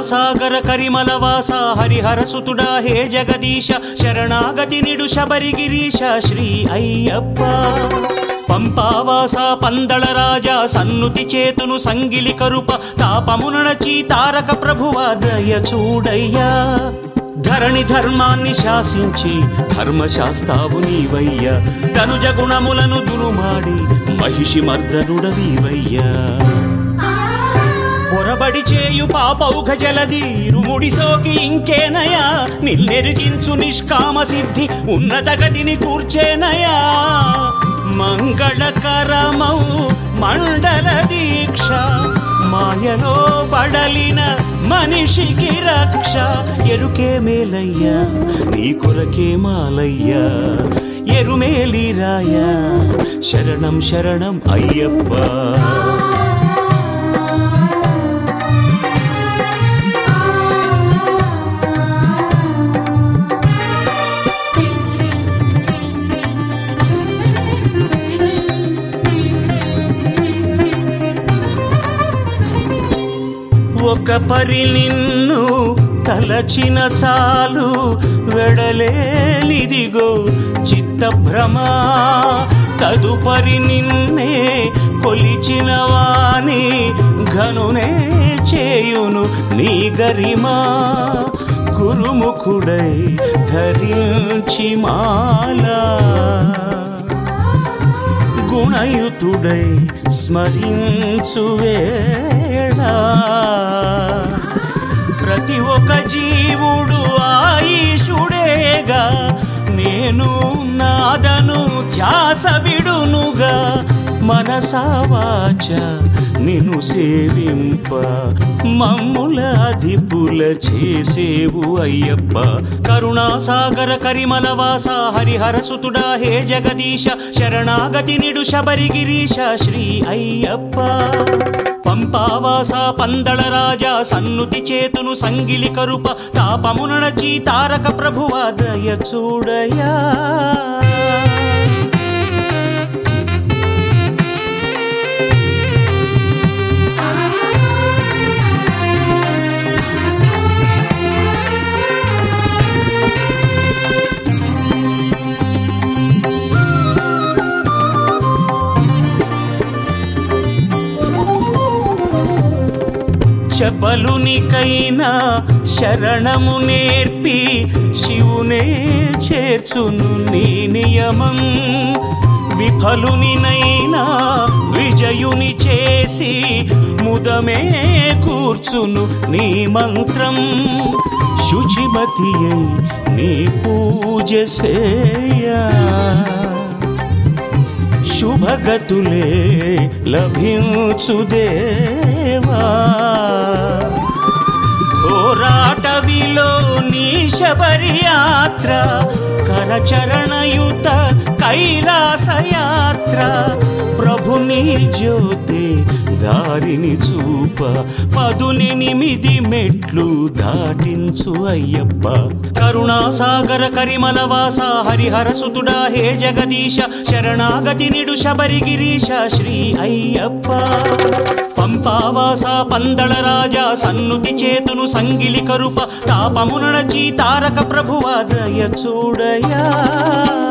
కరుణాసాగర కరిమల వాస హరిహర సుతుడా హే జగదీశ శరణాగతి నిడు శబరిగిరీశ శ్రీ అయ్యప్ప పంపావాస పందళ రాజా సన్నుతి చేతును సంగిలి కరుప తాపమునచి తారక ప్రభువ దయ చూడయ్యా ధరణి ధర్మాన్ని శాసించి ధర్మశాస్త్రావు నీవయ్యా తనుజ గుణములను దురుమాడి మహిషి మర్దనుడవీవయ్యా పొరబడి చేయు పాపౌఘ జలది ఇరుముడి సోకి ఇంకేనయా నిన్నెరిగించు నిష్కామ సిద్ధి ఉన్నత గతిని కూర్చేనయా మంగళకరమౌ మండల దీక్ష మాయలో పడలిన మనిషికి రక్ష ఎరుకే మేలయ్యా నీ కొరకే మాలయ్యా ఎరుమేలిరాయా శరణం శరణం అయ్యప్ప ఒక పరి నిన్ను తలచిన చాలు వెడలేలిదిగో చిత్తభ్రమ తదుపరి నిన్నే కొలిచిన వాణి ఘనునే చేయును నీ గరిమా గురుముఖుడై ధరించి మాలా గుణయుతుడై స్మరించు వేళ ప్రతి ఒక్క జీవుడు ఆయుషుడేగా నేను నాదను ధ్యాస విడునుగా మనసావాచ నిన్ను సేవింప మమ్ముల అధిపుల చేసేవు అయ్యప్ప కరుణాసాగర కరిమల వాస హరిహర సుతుడా హే జగదీశ శరణాగతి నిడు శబరిగిరీశ శ్రీ అయ్యప్ప పంపావాస పందళ రాజా సన్నుతి చేతును సంగిలి కరుప తాపమునచి తారక ప్రభువ దయ చూడయా చపలునికైనా శరణము నేర్పి శివునే చేర్చును నీ నియమం విఫలునినైనా విజయుని చేసి ముదమే కూర్చును నీ మంత్రం శుచిమతి నీ పూజ సేయా శుభగతులే లభించుదేవా ఘోరాటవిలో నీ శబరి యాత్ర కరచరణయుత కైలాసయాత్ర ప్రభుని జ్యోతి దారిని చూప పదునెనిమిది మెట్లు దాటించు అయ్యప్ప కరుణాసాగర కరిమల వాస హరిహర సుతుడా హే జగదీశ శరణాగతి నిడు శబరిగిరీశ శ్రీ అయ్యప్ప పంపావాస పందళ రాజా సన్నుతి చేతును సంగిలి కరుప తాపమునచి తారక ప్రభువ దయ చూడయా